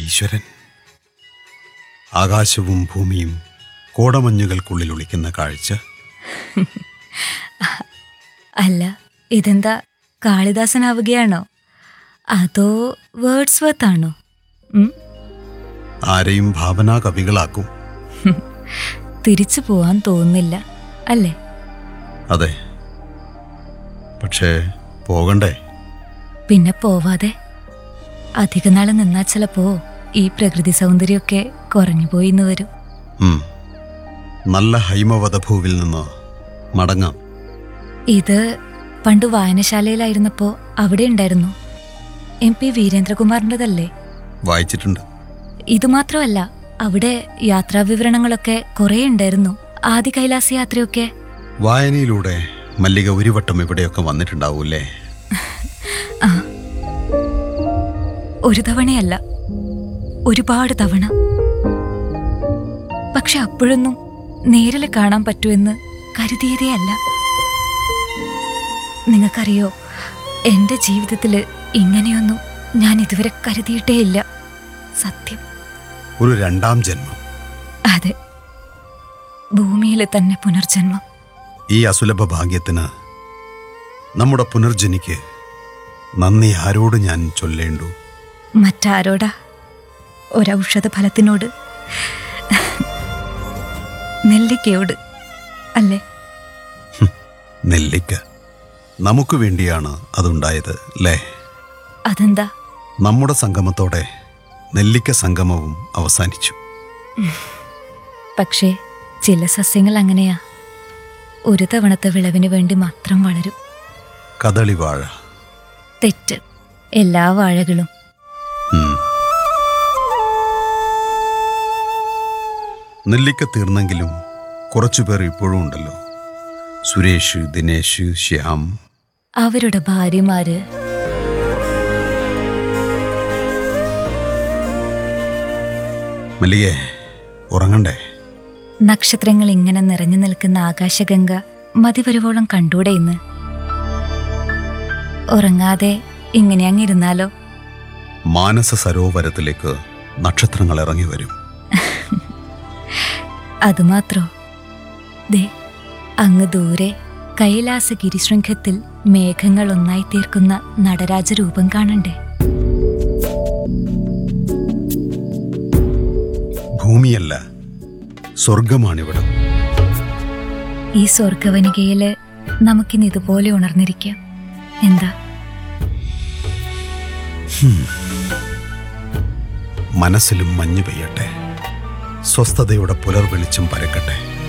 ഈശ്വരൻ ആകാശവും ഭൂമിയും കോടമഞ്ഞുകൾക്കുള്ളിൽ ഒളിക്കുന്ന കാഴ്ച അല്ല ഇതെന്താ കാളിദാസനാവുകയാണോ അതോ വേർഡ്സ് വർത്ത് ആണോ ഉം? ആരെയും ഭാവനാ കവികളാക്കും തിരിച്ചു പോവാൻ തോന്നുന്നില്ല അല്ലേ അതെ പക്ഷേ പോകണ്ടേ പിന്നെ പോവാതെ അധിക നാള് നിന്നാ ചിലപ്പോ ഈ പ്രകൃതി സൗന്ദര്യമൊക്കെ കുറഞ്ഞു പോയിന്ന് വരും ഉം. നല്ല ഹൈമവധഭൂവിൽ നിന്ന് മടങ്ങാം ഇത് പണ്ട് വായനശാലയിലായിരുന്നപ്പോ അവിടെ ഉണ്ടായിരുന്നു എം പി വീരേന്ദ്രകുമാറിൻ്റെതല്ലേ വായിച്ചിട്ടുണ്ട് ഇത് മാത്രമല്ല അവിടെ യാത്രാവിവരണങ്ങളൊക്കെ കുറേ ഉണ്ടായിരുന്നു ആദി കൈലാസ യാത്രയൊക്കെ വായനയിലൂടെ മല്ലിക ഒരു വട്ടം ഇവിടെയൊക്കെ വന്നിട്ടുണ്ടാവൂല്ലേ ആ ഒരു തവണയല്ല ഒരുപാട് തവണ പക്ഷെ അപ്പോഴൊന്നും നേരിൽ കാണാൻ പറ്റുമെന്ന് കരുതിയതേ അല്ല നിങ്ങൾക്കറിയോ എന്റെ ജീവിതത്തില് ഇങ്ങനെയൊന്നും ഞാൻ ഇതുവരെ കരുതിയിട്ടേ ഇല്ല സത്യം ഒരു രണ്ടാം ജന്മം അതെ ഭൂമിയിലെ തന്നെ പുനർജന്മം ഈ അസുലഭ ഭാഗ്യത്തിന് നമ്മുടെ പുനർജനിക്ക് നന്ദി ആരോട് ഞാൻ ചൊല്ലേണ്ടു മറ്റാരോടാ ഒരൗഷധ ഫലത്തിനോട് നെല്ലിക്കയോട് അല്ലേ നെല്ലിക്ക നമുക്ക് വേണ്ടിയാണ് അതുണ്ടായത് അല്ലേ അതെന്താ നമ്മുടെ സംഗമത്തോടെ നെല്ലിക്ക സംഗമവും അവസാനിച്ചു പക്ഷേ ചില സസ്യങ്ങൾ അങ്ങനെയാ ഒരു തവണത്തെ വിളവിന് വേണ്ടി മാത്രം വളരും കദളിവാഴ തെറ്റ് എല്ലാ വാഴകളും ഉം. നെല്ലിക്ക തീർന്നെങ്കിലും കുറച്ചുപേർ ഇപ്പോഴും ഉണ്ടല്ലോ സുരേഷ് ദിനേശ് ശ്യാം അവരുടെ ഭാര്യമാര് മല്ലികേ ഉറങ്ങണ്ടേ നക്ഷത്രങ്ങൾ ഇങ്ങനെ നിറഞ്ഞു നിൽക്കുന്ന ആകാശഗംഗ മതിവരുവോളം കണ്ടൂടെ ഇന്ന് ഉറങ്ങാതെ ഇങ്ങനെ അങ്ങിരുന്നാലോ മാനസ സരോവരത്തിലേക്ക് നക്ഷത്രങ്ങൾ ഇറങ്ങി വരും അതുമാത്രോ ദേ അങ്ങ് ദൂരെ കൈലാസ ഗിരിശൃംഖത്തിൽ മേഘങ്ങൾ ഒന്നായി തീർക്കുന്ന നടരാജ രൂപം കാണണ്ടേ ഭൂമിയല്ല സ്വർഗമാണിവിടം ഈ സ്വർഗവനികയില് നമുക്കിന്ന് ഇതുപോലെ ഉണർന്നിരിക്കാം എന്താ മനസ്സിലും മഞ്ഞു പെയ്യട്ടെ സ്വസ്ഥതയുടെ പുലർവെളിച്ചം പരക്കട്ടെ